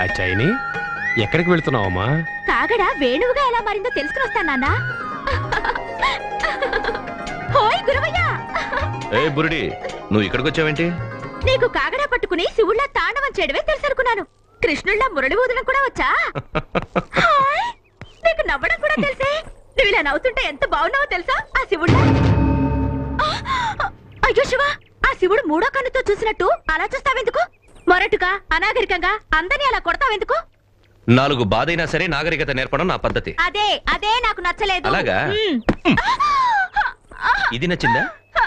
కాచాయిని ఎక్కడికి వెళ్తున్నావమ్మా కాగడ వేణువుగా ఎలా మారిందో తెలుసుకుని వస్తాను నాన్న హోయ్ గురవయ్య ఏ బురుడి నువ్వు ఇక్కడికి వచ్చావేంటి నీకు కాగడ పట్టుకుని శివుళ్ళ తాండవం చేయడమే తెలుసు అనుకున్నాను కృష్ణుళ్ళ మురళి ఊదడం కూడా వచ్చా హాయ్! నీకు నవ్వడం కూడా తెలుసే నువ్వు ఇలా నవ్వుతుంటే ఎంత బాగున్నావో తెలుసా ఆ శివుళ్ళ అయ్యో శివ ఆ శివుడు మూడో కన్నుతో చూసినట్టు అలా చూస్తావెందుకు మొరటుగా అనాగరికంగా అందరినీ అలా కొడతావెందుకు నాలుగు బాధైనా సరే నాగరికత నేర్పడం నా పద్ధతి అదే అదే నాకు నచ్చలేదు అలాగా? మ్మ్. ఇది నచ్చిందా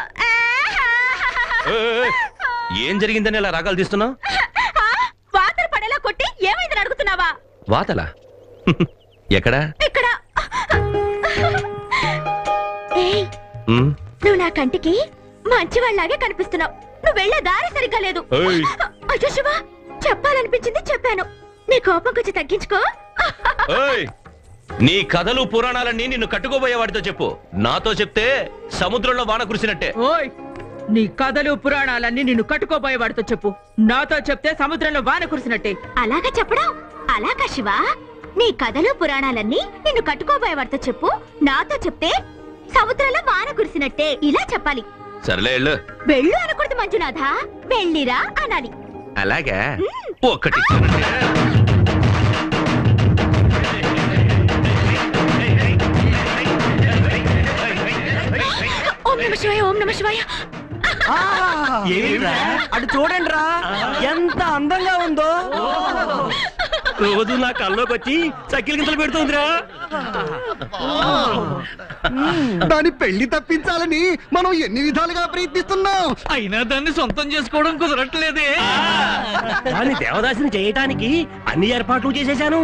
ఏ, ఏ, ఏ, ఏం జరిగిందని ఇలా రాగాలు తీస్తున్నావు ఆ, వాతలు పడేలా కొట్టి ఏమైందని అడుగుతున్నావా వాతలా ఎక్కడా ఇక్కడ ఏయ్ ఉమ్, నువ్వు నా కంటికి మంచివాళ్ళలాగే కనిపిస్తున్నావు నువ్వు వెళ్ళే దారి సరిగ్గా లేదు ఏయ్. అయ్యో శివ చెప్పాలనిపించింది చెప్పాను నీ కోపం కొంచెం తగ్గించుకో ఏయ్, నీ కథలు పురాణాలన్నీ నిన్ను కట్టుకోబోయే వాడితో చెప్పు నాతో చెప్తే సముద్రంలో వాన కురిసినట్టే ఓయ్ నీ కథలు పురాణాలన్నీ నిన్ను కట్టుకోబోయేవాడితో చెప్పు నాతో చెప్తే సముద్రంలో వాన కురిసినట్టే అలాగా చెప్పడం అలాగా శివ నీ కథలు పురాణాలన్నీ నిన్ను కట్టుకోబోయేవాడితో చెప్పు నాతో చెప్తే సముద్రంలో వాన కురిసినట్టే ఇలా చెప్పాలి సర్లే వెళ్ళు వెళ్ళు అనకూడదు మంజునాథ వెళ్ళిరా అనాలి అలాగా ఒకటి ఓం నమ శివాయ ఓం నమ శివాయ ఏమిట్రా? అటు చూడండి రా ఎంత అందంగా ఉందో రోజు నా కల్లోకి వచ్చి చక్కెల గింతలు పెడుతుందిరా దాని పెళ్లి తప్పించాలని మనం ఎన్ని విధాలుగా ప్రయత్నిస్తున్నాం అయినా దాన్ని సొంతం చేసుకోవడం కుదరట్లేదే దాన్ని దేవదాసిని చేయటానికి అన్ని ఏర్పాట్లు చేసేశాను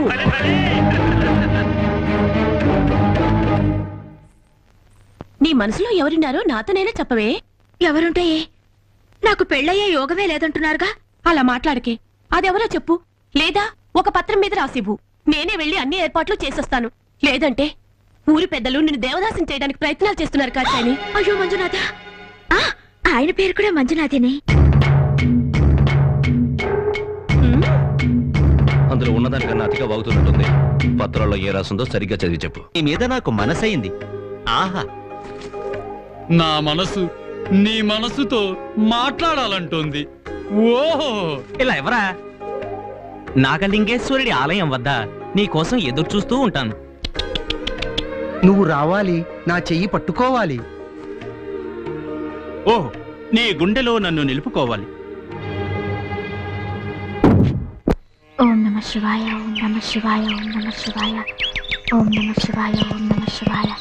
నీ మనసులో ఎవరున్నారో నాతోనైనా చెప్పవే ఎవరుంటే నాకు పెళ్ళయ్యే యోగమే లేదంటున్నారుగా అలా మాట్లాడకే అదెవరో చెప్పు లేదా ఒక పత్రం మీద రాసివ్వు నేనే వెళ్ళి అన్ని ఏర్పాట్లు చేసొస్తాను లేదంటే ఊరి పెద్దలు నిన్ను దేవదాసం చేయడానికి ప్రయత్నాలు చేస్తున్నారు కాచాని అయ్యో మంజునాథ ఆ, ఆయన పేరు కూడా మంజునాథేనే అందులో ఉన్నదానికన్నా అతిగా వాగుతున్నట్టుంది పత్రాల్లో ఏ రాసిందో సరిగ్గా చదివి చెప్పు నీ మీద నాకు మనసైంది ఆహా నా మనసు నీ మనసుతో మాట్లాడాలంటోంది ఓహో ఇలా ఎవరా నాగలింగేశ్వరుడి ఆలయం వద్ద నీ కోసం ఎదురు చూస్తూ ఉంటాను నువ్వు రావాలి నా చెయ్యి పట్టుకోవాలి ఓహ్ నీ గుండెలో నన్ను నిలుపుకోవాలి ఓం నమ శివాయ ఓం నమ శివాయ ఓం నమ శివాయ ఓం నమ శివాయ ఓం నమ శివాయ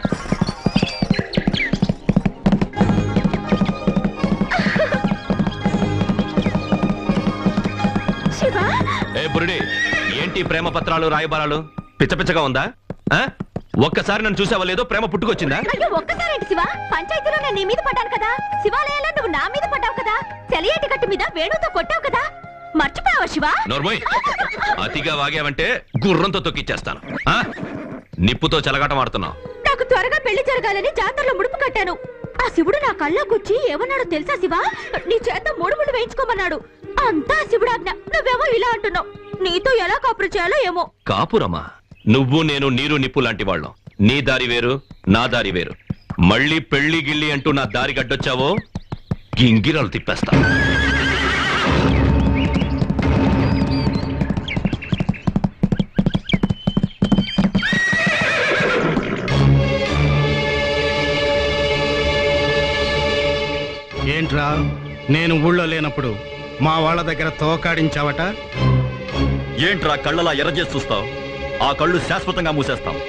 శివ ఏ బురుడి ఏంటి ప్రేమ పత్రాలు రాయబారాలు పిచ్చ పిచ్చగా ఉందా ఆ? ఒక్కసారి నన్ను చూసావా లేదో ప్రేమ పుట్టుకొచ్చిందా అయ్యో ఒక్కసారేంటి శివ పంచాయతీలో నేను నీ మీద పడ్డాను కదా శివాలయంలో నువ్వు నా మీద పడ్డావు కదా చెలియేటి గట్టు మీద వేణుతో కొట్టావు కదా మర్చిపోయావా శివ నోర్మోయ్ అతిగా వాగావంటే గుర్రంతో తొక్కిచ్చేస్తాను ఆ? నిప్పుతో చెలగాటం ఆడుతున్నావు నాకు త్వరగా పెళ్లి జరగాలని జాతరలో ముడుపు కట్టాను ఆ శివుడు నా కళ్ళకొచ్చి ఏమన్నాడో తెలుసా శివ నీ చేత ముడుములు వేయించుకోమన్నాడు అంతా ఆ శివుడు ఆజ్ఞ నువ్వేమో ఇలా అంటున్నావు నీతో ఎలా కాపురం చేయాలో ఏమో కాపురమా నువ్వు నేను నీరు నిప్పు లాంటి వాళ్ళం నీ దారి వేరు నా దారి వేరు మళ్ళీ పెళ్లి గిల్లి అంటూ నా దారి గడ్డొచ్చావో గింగిరాలు తిప్పేస్తా ఏంట్రా నేను ఊళ్ళో లేనప్పుడు మా వాళ్ళ దగ్గర తోకాడించావట ఏంట్రా కళ్ళలా ఎర్రజేసి చూస్తావు ఆ కళ్ళు శాశ్వతంగా మూసేస్తాం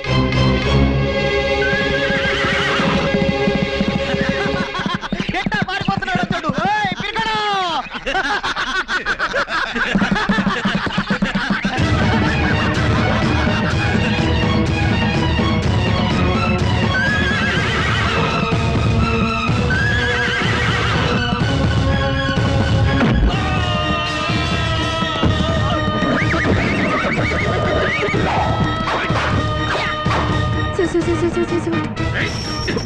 సు- సు- సు- సు- సు- సు- సు.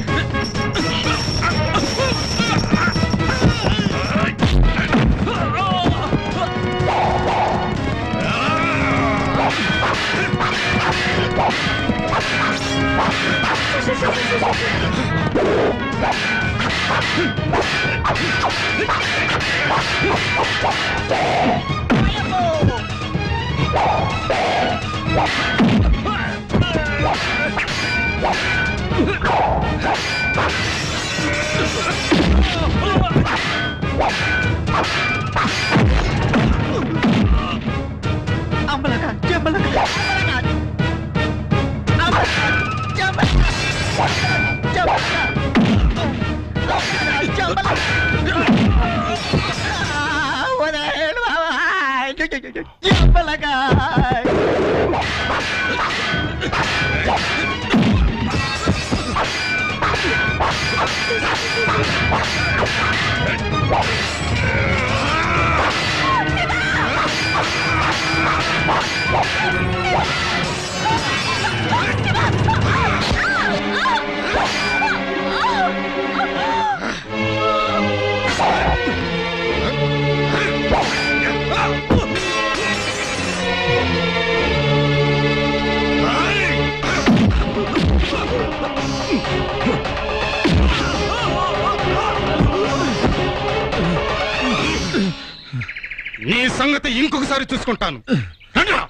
నీ సంగతి ఇంకొకసారి చూసుకుంటాను రండిరా.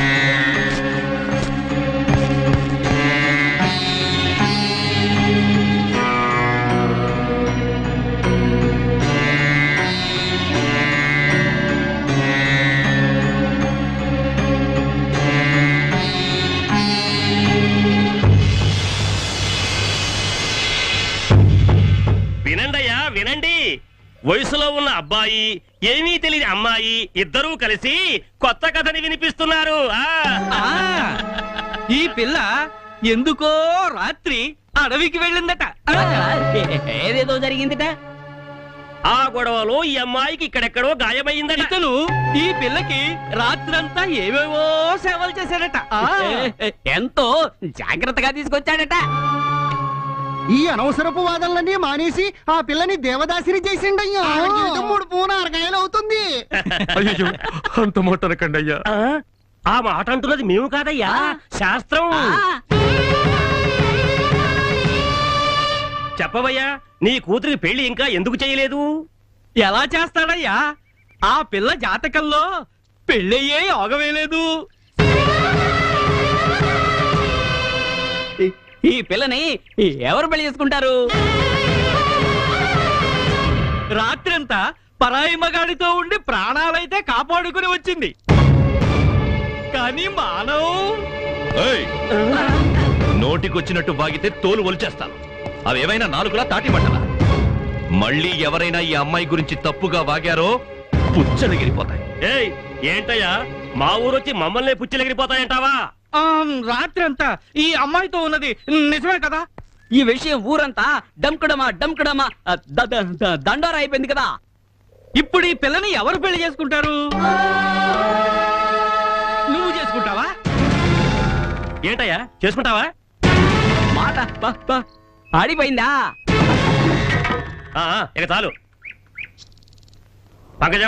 వినండయ్యా వినండి వయసులో ఉన్న అబ్బాయి ఏమీ తెలియని అమ్మాయి ఇద్దరూ కలిసి కొత్త కథని వినిపిస్తున్నారు ఆ ఈ పిల్ల ఎందుకో రాత్రి అడవికి వెళ్ళిందట ఏదేదో జరిగిందిట ఆ గొడవలో ఈ అమ్మాయికి ఇక్కడెక్కడో గాయమైందట ఇతను ఈ పిల్లకి రాత్రంతా ఏవేవో సేవలు చేశాడట ఎంతో జాగ్రత్తగా తీసుకొచ్చాడట ఈ అనవసరపు వాదనలన్నీ మానేసి ఆ పిల్లని దేవదాసిని చేసిండయ్యా మూడు పూన అరకాయలు అవుతుంది అయ్యో అంత మొట్టనకండి అయ్యా ఆ, ఆ మాట అంటున్నది మేము కాదయ్యా శాస్త్రం చెప్పవయ్యా నీ కూతురికి పెళ్లి ఇంకా ఎందుకు చేయలేదు ఎలా చేస్తాడయ్యా ఆ పిల్ల జాతకంలో పెళ్ళయ్యే యోగవేలేదు ఈ- ఈ పిల్లని ఎవరు పెళ్లి చేసుకుంటారు రాత్రంతా పరాయి మగాడితో ఉండి ప్రాణాలైతే కాపాడుకుని వచ్చింది కానీ మానవ్ ఏయ్! నోటికొచ్చినట్టు వాగితే తోలు ఒలిచేస్తాను అవేమైనా నాలుగులా తాటి పట్టలా మళ్ళీ ఎవరైనా ఈ అమ్మాయి గురించి తప్పుగా వాగారో పుచ్చలగిరిపోతాయి ఏయ్ ఏంటయ్యా మా ఊరొచ్చి మమ్మల్ని పుచ్చిలెగిరిపోతాయంటావా రాత్రంతా ఈ అమ్మాయితో ఉన్నది నిజమే కదా ఈ విషయం ఊరంతా డంకుడమా డంకుడమా ద- ద- ద- దండోరా అయిపోయింది కదా ఇప్పుడు ఈ పిల్లని ఎవరు పెళ్లి చేసుకుంటారు నువ్వు చేసుకుంటావా ఏంటయ్యా చేసుకుంటావా మాట ప- ప- ఆడిపోయిందా ఆ, ఆ, ఇక చాలు పంకజం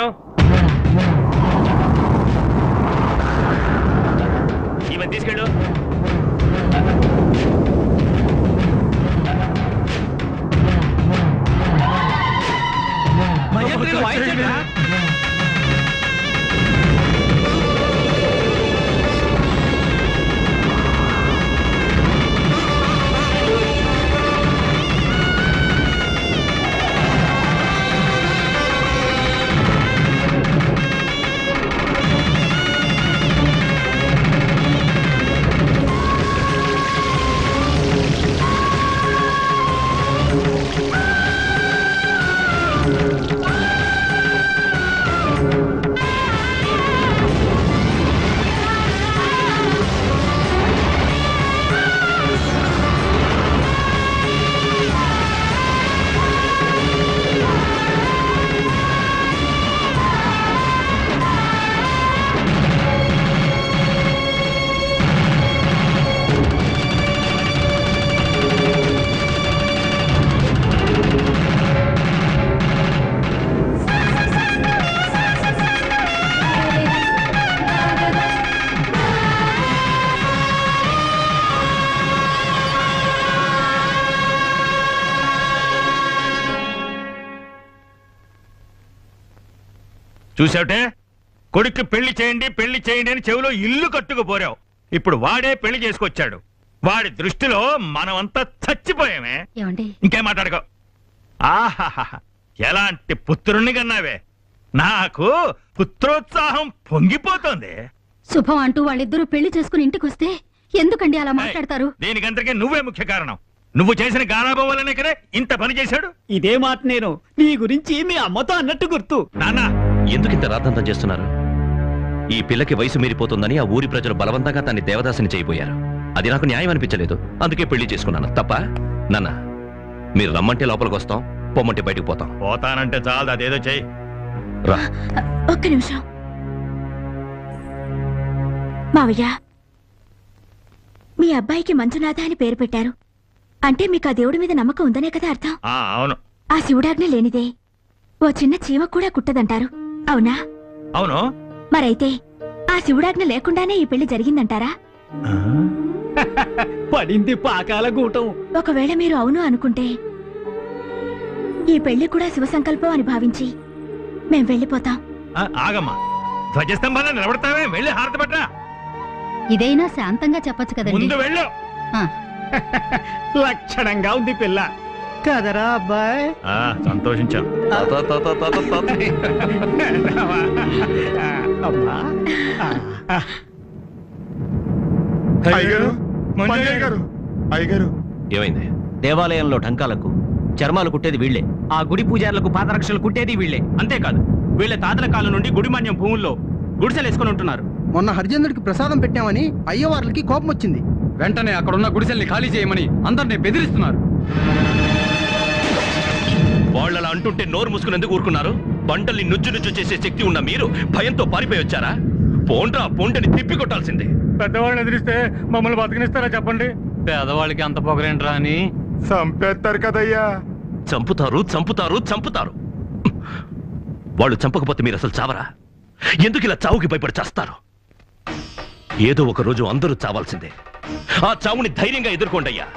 ఈమె తీసుకెళ్ళు భయత్రీలు వాయించండిరా. చూసావుటే కొడుక్కి పెళ్లి చేయండి పెళ్లి చేయండి అని చెవిలో ఇల్లు కట్టుకుపోరావు ఇప్పుడు వాడే పెళ్లి చేసుకొచ్చాడు వాడి దృష్టిలో మనమంతా చచ్చిపోయామే ఏమండి ఇంకేం మాట్లాడుకో ఆహాహా ఎలాంటి పుత్రుణ్ణి కన్నావే నాకు పుత్రోత్సాహం పొంగిపోతోంది శుభం అంటూ వాళ్ళిద్దరూ పెళ్లి చేసుకుని ఇంటికి వస్తే ఎందుకండి అలా మాట్లాడతారు దీనికంతకే నువ్వే ముఖ్య కారణం నువ్వు చేసిన గారాబం వల్లనే కదా ఇంత పని చేశాడు ఇదే మాట నేను నీ గురించి మీ అమ్మతో అన్నట్టు గుర్తు నాన్న ఎందుకు ఇంత రాద్ధాంతం చేస్తున్నారు ఈ పిల్లకి వయసు మీరిపోతుందని ఆ ఊరి ప్రజలు బలవంతంగా తన్ని దేవదాసిని చేయబోయారు అది నాకు న్యాయం అనిపించలేదు అందుకే పెళ్లి చేసుకున్నాను తప్ప నాన్న మీరు రమ్మంటే లోపలికి వస్తాం పొమ్మంటే బయటకు పోతాం పోతానంటే చాలు అదేదో చెయ్యి రా ఒక్క నిమిషం మావయ్య మీ అబ్బాయికి మంజునాథ అని పేరు పెట్టారు అంటే మీకు ఆ దేవుడి మీద నమ్మకం ఉందనే కదా అర్థం ఆ అవును ఆ శివుడాజ్ఞ లేనిదే ఓ చిన్న చీమ కూడా కుట్టదంటారు అవునా అవును మరైతే ఆ శివుడాజ్ఞ లేకుండానే ఈ పెళ్లి జరిగిందంటారా పడింది పాకాల గూటం ఒకవేళ మీరు అవును అనుకుంటే ఈ పెళ్లి కూడా శివ సంకల్పం అని భావించి మేం వెళ్ళిపోతాం ఆ, ఆగమ్మా ధ్వజస్తంభాన్ని నిలబడతావే వెళ్ళి హారతి పట్రా ఇదైనా శాంతంగా చెప్పొచ్చు ముందు వెళ్ళు లక్షణంగా ఉంది పిల్ల కదరా అబ్బాయ్ ఆ, సంతోషించాం తాత, తాత, తాత, తాత. అమ్మా అయ్యగారు మంజయ్య గారు అయ్యగారు ఏమైంది దేవాలయంలో ఢంకాలకు చర్మాలు కుట్టేది వీళ్ళే ఆ గుడి పూజారులకు పాదరక్షలు కుట్టేది వీళ్ళే అంతేకాదు వీళ్ళ తాతల కాలం నుండి గుడిమాన్యం భూముల్లో గుడిసెలు వేసుకొని ఉంటున్నారు మొన్న హరిచంద్రుడికి ప్రసాదం పెట్టామని అయ్యవార్లకి కోపం వచ్చింది వెంటనే అక్కడున్న గుడిసెల్ని ఖాళీ చేయమని అందరినీ బెదిరిస్తున్నారు వాళ్ళలా అంటుంటే నోరు మూసుకుని ఎందుకు ఊరుకున్నారు పంటల్ని నుజ్జు నుజ్జు చేసే శక్తి ఉన్న మీరు భయంతో పారిపోయి వచ్చారా పోండ్రా పోండని తిప్పి కొట్టాల్సిందే పెద్దవాళ్ళని ఎదిరిస్తే మమ్మల్ని బతికినిస్తారా చెప్పండి పేదవాళ్ళకి అంత పొగరేంట్రా అని చంపేస్తారు కదయ్యా చంపుతారు చంపుతారు చంపుతారు వాళ్ళు చంపకపోతే మీరు అసలు చావరా ఎందుకు ఇలా చావుకి భయపడి చేస్తారు ఏదో ఒక రోజు అందరూ చావాల్సిందే ఆ చావుని ధైర్యంగా ఎదుర్కోండి అయ్యా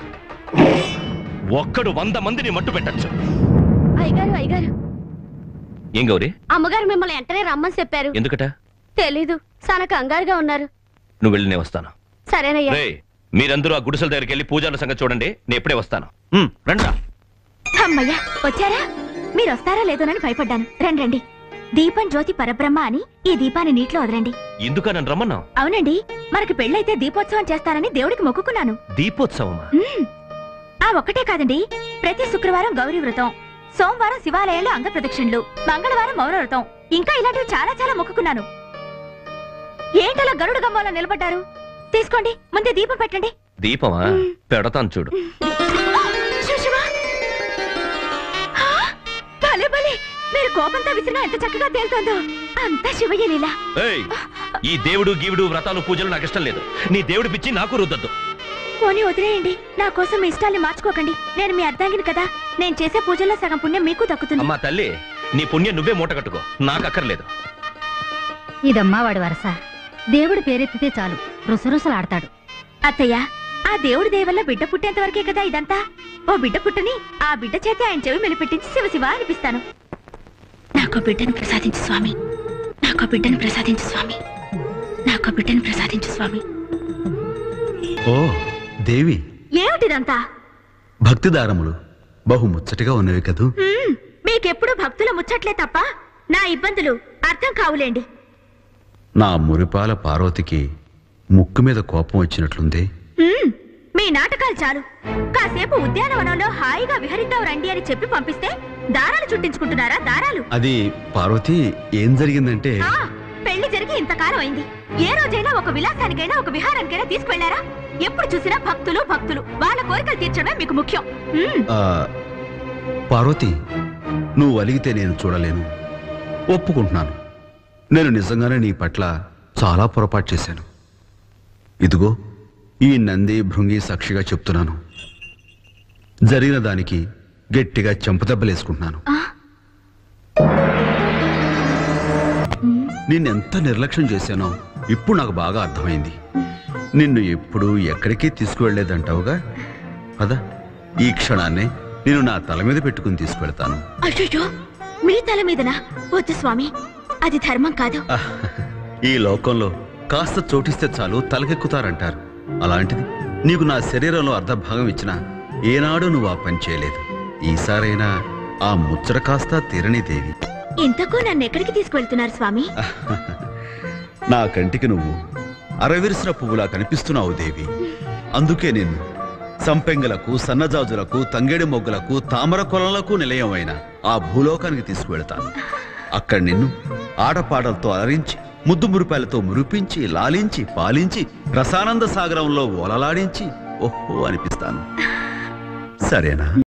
ఒక్కడు వంద మందిని మట్టు పెట్టచ్చు అయ్యగారు అయ్యగారు ఏం గౌరీ అమ్మగారు మిమ్మల్ని వెంటనే రమ్మని చెప్పారు ఎందుకట తెలీదు చాలా కంగారుగా ఉన్నారు నువ్వు వెళ్ళి నేను వస్తాను సరేనయ్యా రే మీరందరూ ఆ గుడిసెల దగ్గరికి వెళ్ళి పూజాల సంగతి చూడండి నేను ఎప్పుడే వస్తాను రండి అమ్మయ్యా వచ్చారా మీరు వస్తారా లేదోనని భయపడ్డాను రండి రండి దీపం జ్యోతి పరబ్రహ్మ అని ఈ దీపాన్ని నీటిలో వదలండి ఎందుక నన్ను రమ్మన్నావు అవునండి మనకి పెళ్ళైతే దీపోత్సవం చేస్తానని దేవుడికి మొక్కుకున్నాను దీపోత్సవమా మ్మ్. ఆ ఒక్కటే కాదండి ప్రతి శుక్రవారం గౌరీ వ్రతం సోమవారం శివాలయంలో అంగ ప్రదక్షిణలు మంగళవారం మౌన వ్రతం ఇంకా ఇలాంటివి చాలా చాలా మొక్కుకున్నాను ఏంటలా గరుడు గమ్మంలో నిలబడ్డారు తీసుకోండి ముందే దీపం పెట్టండి దీపమా పెడతాను చూడు శివశివా! ఆ! భలే భలే మీరు కోపంతో విసిరినా ఎంత చక్కగా తేలుతోందో అంతా శివయ్య లీలా ఏయ్ ఈ దేవుడు గీవుడు వ్రతాలు పూజలు నాకు ఇష్టం లేదు నీ దేవుడి పిచ్చి నాకు రుద్దద్దు పోనీ వదిలేయండి నా కోసం మీ ఇష్టాల్ని మార్చుకోకండి నేను మీ అర్ధాంగిని కదా నేను చేసే పూజల్లో సగం పుణ్యం మీకు దక్కుతుంది అమ్మా తల్లి నీ పుణ్యం నువ్వే మూట కట్టుకో నాకు అక్కర్లేదు ఇదమ్మా వాడి వరస దేవుడు పేరెత్తితే చాలు రుసరుసలాడతాడు అత్తయ్య ఆ దేవుడి దేవల్ల బిడ్డ పుట్టేంత వరకే కదా ఇదంతా ఓ బిడ్డ పుట్టని ఆ బిడ్డ చేతి ఆయన చెవి మెలిపెట్టించి శివశివ అనిపిస్తాను నాకు బిడ్డను ప్రసాదించు స్వామి నాకు బిడ్డను ప్రసాదించు స్వామి నాకు బిడ్డను ప్రసాదించు స్వామి ఓ దేవి ఏమిటిదంతా భక్తిదారములు బహు ముచ్చటగా ఉన్నవి కదూ హ్మ్, మీకెప్పుడు భక్తుల ముచ్చట్లే తప్ప నా ఇబ్బందులు అర్థం కావులేండి నా మురిపాల పార్వతికి ముక్కు మీద కోపం వచ్చినట్లుంది హ్మ్, మీ నాటకాలు చాలు కాసేపు ఉద్యానవనంలో హాయిగా విహరిద్దాం రండి అని చెప్పి పంపిస్తే దారాలు చుట్టించుకుంటున్నారా దారాలు అది పార్వతి ఏం జరిగిందంటే ఆ పెళ్లి జరిగి ఇంతకాలం అయింది ఏ రోజైనా ఒక విలాసానికైనా ఒక విహారానికైనా తీసుకువెళ్లారా ఎప్పుడు చూసినా భక్తులు భక్తులు వాళ్ళ కోరికలు తీర్చడమే మీకు ముఖ్యం హ్మ్, ఆ, పార్వతి నువ్వు అలిగితే నేను చూడలేను ఒప్పుకుంటున్నాను నేను నిజంగానే నీ పట్ల చాలా పొరపాటు చేశాను ఇదిగో ఈ నంది భృంగి సాక్షిగా చెప్తున్నాను జరిగిన దానికి గట్టిగా చెంపదెబ్బలేసుకుంటున్నాను నిన్నెంత నిర్లక్ష్యం చేశానో ఇప్పుడు నాకు బాగా అర్థమైంది నిన్ను ఎప్పుడు ఎక్కడికి తీసుకువెళ్లేదంటావుగా పద ఈ క్షణాన్నే నేను నా తల మీద పెట్టుకుని తీసుకువెళ్తాను అయ్యయ్యో మీ తల మీదనా వద్దు స్వామి అది ధర్మం కాదు ఈ లోకంలో కాస్త చోటిస్తే చాలు తలకెక్కుతారంటారు అలాంటిది నీకు నా శరీరంలో అర్ధభాగం ఇచ్చినా ఏనాడు నువ్వు ఆ పని చేయలేదు ఈసారైనా ఆ ముచ్చట కాస్త తీరని దేవి ఇంతకు నన్ను ఎక్కడికి తీసుకువెళ్తున్నారు స్వామి నా కంటికి నువ్వు అరవిరిసిన పువ్వులా కనిపిస్తున్నావు దేవి అందుకే నిన్ను సంపెంగలకు సన్నజాజులకు తంగేడి మొగ్గులకు తామర కొలలకు నిలయమైన ఆ భూలోకానికి తీసుకువెళతాను అక్కడ నిన్ను ఆటపాటలతో అలరించి ముద్దు మురిపాలతో మురిపించి లాలించి పాలించి రసానంద సాగరంలో ఓలలాడించి ఓహో అనిపిస్తాను సరేనా